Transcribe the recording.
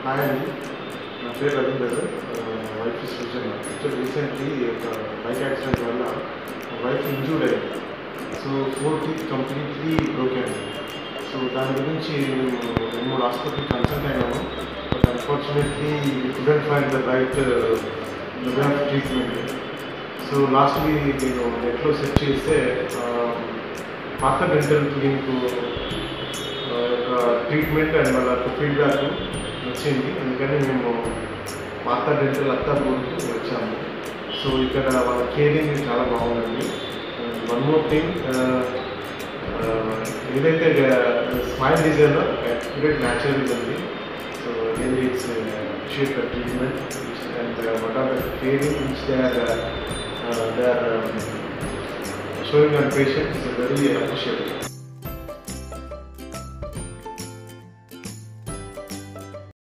hi అండి నా పేరు Ravinder wife Srujan actual recently ఒక బైక్ యాక్సిడెంట్ వల్ల వైఫ్ ఇంజూర్డ్ అయింది so four teeth completely broken so దాని గురించి మేము రెండు మూడు హాస్పిటల్ కన్సల్ట్ అయినాము but unfortunately couldn't find the right way of treatment so last week నేను నెట్లో సెర్చ్ చేస్తే పాత డెంటల్ క్లినిక్ యొక్క ట్రీట్మెంట్ అండ్ వాళ్ళ ఫీడ్బ్యాక్ వచ్చింది అందుకని మేము పాత డెంటల్ అత్తాపూర్కి వచ్చాము సో ఇక్కడ వాళ్ళ కేరింగ్ చాలా బాగుందండి వన్ మోర్ థింగ్ ఏదైతే స్మైల్ డిజైన్ యాక్యురేట్ న్యాచురల్ ఉంది so really it's appreciate the treatment and what are the caring which they are they are showing on patient is very appreciate